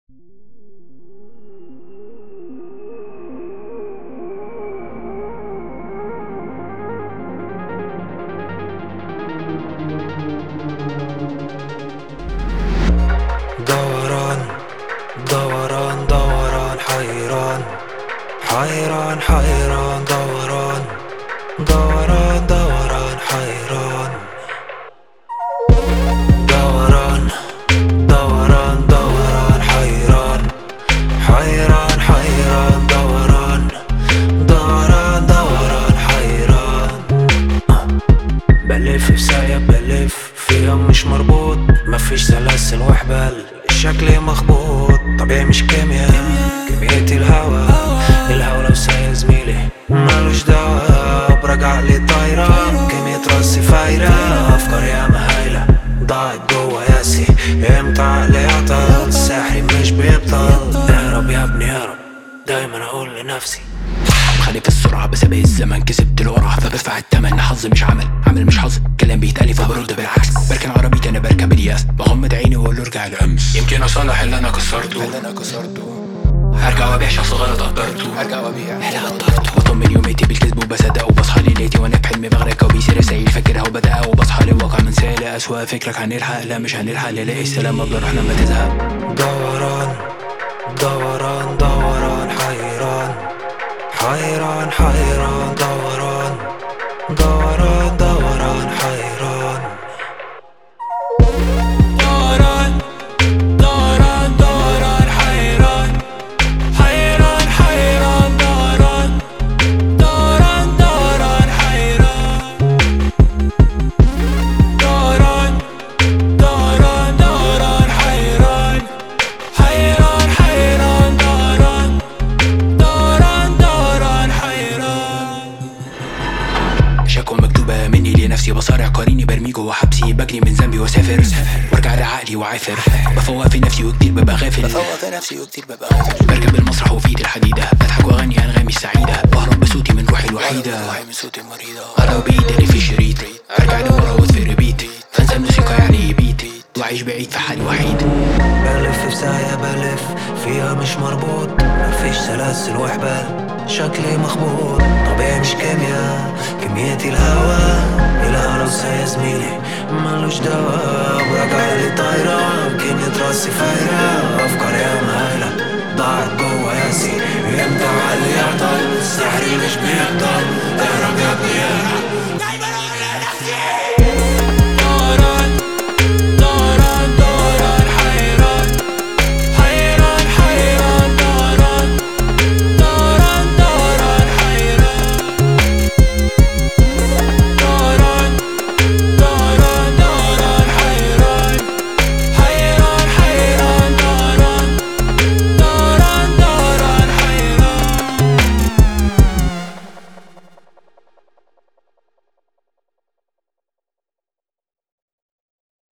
دوران دوران دوران حيران حيران حيران دوران دوران دوران حيران دوران دوران دوران حيران حيران حيران دوران دوران دوران حيران بلف في سايق بلف فيها مش مربوط مفيش سلاسل وحبال الشكل مخبوط طبيعي مش كيمياء كمية الهوا الهوا لو سايق زميلي مالوش دعوة برجع لي طايرة كمية راسي فايرة أفكار يا هايلة ضاعت جوا ياسي امتى عقلي يعطل الساحر مش بيبطل اهرب يا ابني اهرب دايما اقول لنفسي خلي في السرعة بسابق الزمن كسبت القرعة فبدفع التمن حظ مش عمل عمل مش حظ كلام بيتقالي فبرد بالعكس بركن عربيتي انا بركب الياس بغمض عيني واقول له ارجع الامس يمكن اصلح اللي انا كسرته اللي انا كسرته هرجع وابيع شخص غلط قدرته هرجع وابيع اللي قدرته واطمن يوميتي بالكذب وبصدق وبصحى ليلتي وانا في حلمي بغرق وبيسي رسايل فاكرها وبدأها وبصحى للواقع من سالة اسوأ فكرك هنلحق لا مش هنلحق نلاقي السلام افضل روح لما تزهق دوران دوران دوران حيران حيران حيران دوران دوران دوران حيران دوران دوران دوران حيران حيران حيران دوران دوران دوران حيران دوران دوران دوران حيران حيران حيران دوران دوران دوران حيران شكوى مكتوبة مني لنفسي بصارع قريني برمي جوا حبسي بجري من ذنبي واسافر وارجع لعقلي وعافر بفوق في نفسي وكتير ببقى غافل بفوق في نفسي وكتير ببقى غافل بركب المسرح وفي ايدي الحديدة بضحك واغني انغامي السعيدة بهرب بصوتي من روحي الوحيدة روحي من صوتي المريضة انا بايدي اللي في شريط ارجع لورا وفي ريبيت فانسى الموسيقى يعني بيت واعيش بعيد في حالي وحيد بلف في ساية بلف فيها مش مربوط مفيش سلاسل وحبال شكلي مخبوط طبيعي مش كيمياء كمية الهوا الهوا لو سايق زميلي مالوش دوا وراجع لي طايرة كمية راسي فايرة أفكار يا مهايلة ضاعت جوا ياسي امتى عقلي يعطل السحر مش بيبطل